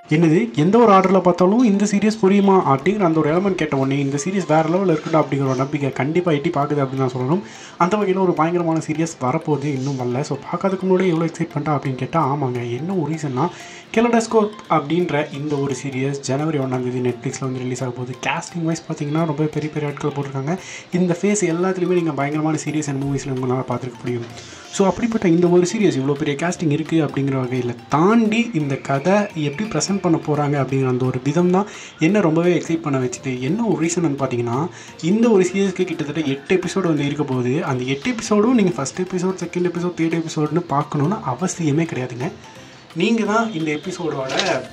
என்னது எந்த ஒரு ஆர்டரில் பார்த்தாலும் இந்த சீரியஸ் புரியுமா அப்படிங்கிற அந்த ஒரு எலமெண்ட் கேட்ட உடனே இந்த சீரியஸ் வேறு லெவலில் இருக்கட்டும் அப்படிங்கிற ஒரு நம்பிக்கை கண்டிப்பாக எட்டி பார்க்குது அப்படின்னு நான் சொல்லணும் அந்த வகையில் ஒரு பயங்கரமான சீரியஸ் வரப்போகுது இன்னும் வரல ஸோ பார்க்கறதுக்கு முன்னாடி எவ்வளோ எக்ஸைட் பண்ணிட்டா அப்படின்னு கேட்டால் ஆமாங்க என்ன ஒரு ரீசன்னா கெலடஸ்கோப் அப்படின்ற இந்த ஒரு சீரியஸ் ஜனவரி ஒன்றாந்தேதி நெட்ஃப்ளிக்ஸில் வந்து ரிலீஸ் ஆக போகுது casting வைஸ் பார்த்தீங்கன்னா ரொம்ப பெரிய பெரிய ஆட்கள் போட்டிருக்காங்க இந்த ஃபேஸ் எல்லாத்துலேயுமே நீங்கள் பயங்கரமான சீரியஸ் அண்ட் மூவிஸில் உங்களால் பார்த்துருக்க முடியும் ஸோ அப்படிப்பட்ட இந்த ஒரு சீரியஸ் இவ்வளோ பெரிய casting இருக்குது அப்படிங்கிற வகையில் தாண்டி இந்த கதை எப்படி ப்ரெசென்ட் பண்ண போகிறாங்க அப்படிங்கிற அந்த ஒரு விதம் தான் என்ன ரொம்பவே எக்ஸைட் பண்ண வச்சுது என்ன ஒரு ரீசன் வந்து பார்த்தீங்கன்னா இந்த ஒரு சீரியஸ்க்கு கிட்டத்தட்ட எட்டு எபிசோடு வந்து இருக்க போகுது அந்த எட்டு எபிசோடும் நீங்கள் first episode second episode third எபிசோடுன்னு பார்க்கணுன்னு அவசியமே கிடையாதுங்க நீங்கள் தான் இந்த எபிசோடோட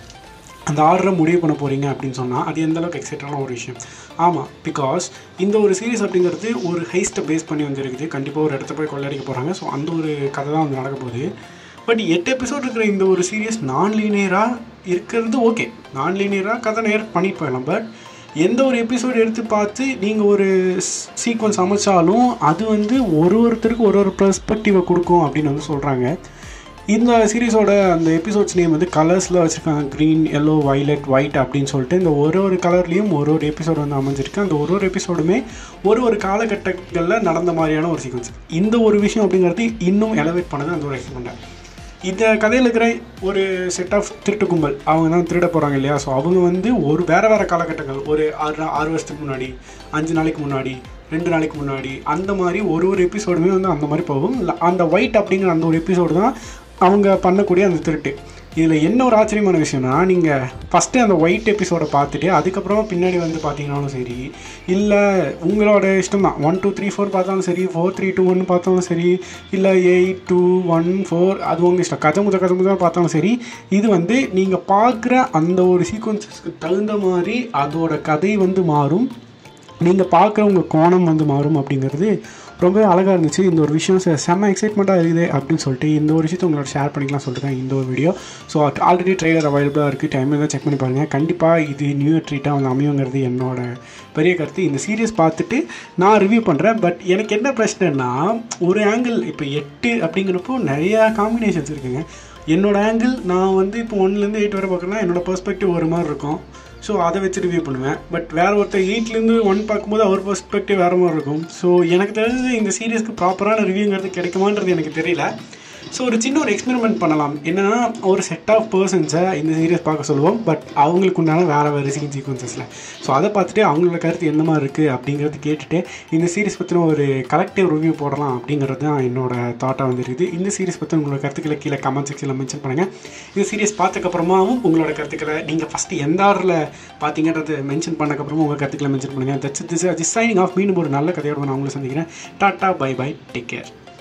அந்த ஆர்டரை முடிவு பண்ண போகிறீங்க அப்படின்னு சொன்னால் அது எந்த அளவுக்கு எக்ஸைட்டான ஒரு விஷயம் ஆமாம் பிகாஸ் இந்த ஒரு சீரிஸ் அப்படிங்கிறது ஒரு ஹைஸ்ட்டை பேஸ் பண்ணி வந்துருக்குது கண்டிப்பாக ஒரு இடத்த போய் கொள்ளையடிக்க போகிறாங்க ஸோ அந்த ஒரு கதை தான் வந்து நடக்க போகுது பட் எட்டு எபிசோட் இருக்கிற இந்த ஒரு சீரியஸ் நான் லீனியராக இருக்கிறது ஓகே நான் லீனியராக கதை நேர் பண்ணிட்டு போயிடலாம் பட் எந்த ஒரு எபிசோடு எடுத்து பார்த்து நீங்கள் ஒரு சீக்வன்ஸ் அமைச்சாலும் அது வந்து ஒரு ஒருத்தருக்கு ஒரு ஒரு பெர்ஸ்பெக்டிவை கொடுக்கும் அப்படின்னு வந்து சொல்கிறாங்க இந்த சீரிஸோட அந்த எபிசோட்ஸ் நேம் வந்து கலர்ஸில் வச்சுருக்காங்க க்ரீன் எல்லோ வைலட் ஒயிட் அப்படின்னு சொல்லிட்டு இந்த ஒரு ஒரு கலர்லேயும் ஒரு ஒரு எபிசோடு வந்து அமைஞ்சிருக்கு அந்த ஒரு ஒரு எபிசோடுமே ஒரு ஒரு காலகட்டங்களில் நடந்த மாதிரியான ஒரு சீக்வன்ஸ் இந்த ஒரு விஷயம் அப்படிங்கிறது இன்னும் எலவேட் பண்ணது அந்த ஒரு எக்ஸ்பெண்டர் இந்த கதையில் இருக்கிற ஒரு செட் ஆஃப் திருட்டு கும்பல் அவங்க தான் திருட போகிறாங்க இல்லையா ஸோ அவங்க வந்து ஒரு வேறு வேறு காலகட்டங்கள் ஒரு ஆறு நா- ஆறு வருஷத்துக்கு முன்னாடி அஞ்சு நாளைக்கு முன்னாடி ரெண்டு நாளைக்கு முன்னாடி அந்த மாதிரி ஒரு ஒரு எபிசோடுமே வந்து அந்த மாதிரி போகும் ல- அந்த ஒயிட் அப்படிங்கிற அந்த ஒரு எபிசோடு தான் அவங்க பண்ணக்கூடிய அந்த திருட்டு இதில் என்ன ஒரு ஆச்சரியமான விஷயம்னா நீங்கள் ஃபஸ்ட்டு அந்த ஒயிட் எபிசோடை பார்த்துட்டு அதுக்கப்புறமா பின்னாடி வந்து பார்த்தீங்கன்னாலும் சரி இல்லை உங்களோட இஷ்டம் தான் ஒன் டூ த்ரீ ஃபோர் பார்த்தாலும் சரி ஃபோர் த்ரீ டூ ஒன் பார்த்தாலும் சரி இல்லை எயிட் டூ ஒன் ஃபோர் அது உங்கள் இஷ்டம் கதை முத கதை முதல் பார்த்தாலும் சரி இது வந்து நீங்கள் பார்க்குற அந்த ஒரு சீக்வன்ஸஸ்க்கு தகுந்த மாதிரி அதோட கதை வந்து மாறும் நீங்கள் பார்க்குற உங்கள் கோணம் வந்து மாறும் அப்படிங்கிறது ரொம்பவே அழகாக இருந்துச்சு இந்த ஒரு விஷயம் செ- செம்ம எக்ஸைட்மெண்ட்டாக இருக்குது அப்படின்னு சொல்லிட்டு இந்த ஒரு விஷயத்தை உங்களோட ஷேர் பண்ணிக்கலாம் சொல்லிட்டு தான் இந்த ஒரு வீடியோ ஸோ ஆல்ரெடி ட்ரெய்லர் அவைலபிளாக இருக்குது டைம் தான் செக் பண்ணி பாருங்கள் கண்டிப்பாக இது நியூ இயர் ட்ரீட்டாக வந்து அமையுங்கிறது என்னோட பெரிய கருத்து இந்த சீரியஸ் பார்த்துட்டு நான் ரிவ்யூ பண்ணுறேன் பட் எனக்கு என்ன பிரச்சனைனா ஒரு ஆங்கிள் இப்போ எட்டு அப்படிங்கிறப்போ நிறையா காம்பினேஷன்ஸ் இருக்குங்க என்னோட ஆங்கிள் நான் வந்து இப்போ ஒன்லேருந்து எயிட் வரை பார்க்குறேன்னா என்னோட பெர்ஸ்பெக்டிவ் ஒரு மாதிரி இருக்கும் ஸோ அதை வச்சு ரிவ்யூ பண்ணுவேன் பட் வேற ஒருத்தர் எயிட்லேருந்து ஒன் பார்க்கும்போது அவர் பெர்ஸ்பெக்டிவ் வேறு மாதிரி இருக்கும் ஸோ எனக்கு தெரிஞ்சு இந்த சீரியஸ்க்கு ப்ராப்பரான ரிவ்யூங்கிறது கிடைக்குமான்றது எனக்கு தெரியல ஸோ ஒரு சின்ன ஒரு எக்ஸ்பெரிமெண்ட் பண்ணலாம் என்னன்னா ஒரு செட் ஆஃப் பர்சன்ஸை இந்த சீரியஸ் பார்க்க சொல்லுவோம் பட் அவங்களுக்கு உண்டான வேறு வேறு சீன் சீக்வன்சஸில் ஸோ அதை பார்த்துட்டு அவங்களோட கருத்து எந்த மாதிரி இருக்குது அப்படிங்கிறது கேட்டுட்டு இந்த சீரிஸ் பற்றின ஒரு கலெக்டிவ் ரிவ்யூ போடலாம் அப்படிங்கிறது தான் என்னோட தாட்டாக வந்துருக்குது இந்த சீரிஸ் பற்றி உங்களோட கருத்துக்களை கீழே கமெண்ட் செக்ஷனில் மென்ஷன் பண்ணுங்கள் இந்த சீரிஸ் பார்த்ததுக்கப்புறமாவும் உங்களோட கருத்துக்களை நீங்கள் ஃபஸ்ட்டு எந்த ஆரில் பார்த்தீங்கன்றது மென்ஷன் பண்ணக்கப்புறமா உங்கள் கருத்துக்களை மென்ஷன் பண்ணுங்கள் that's this this signing off மீண்டும் ஒரு நல்ல கதையோட நான் உங்களை சந்திக்கிறேன் டாட்டா பை பை டேக் கேர்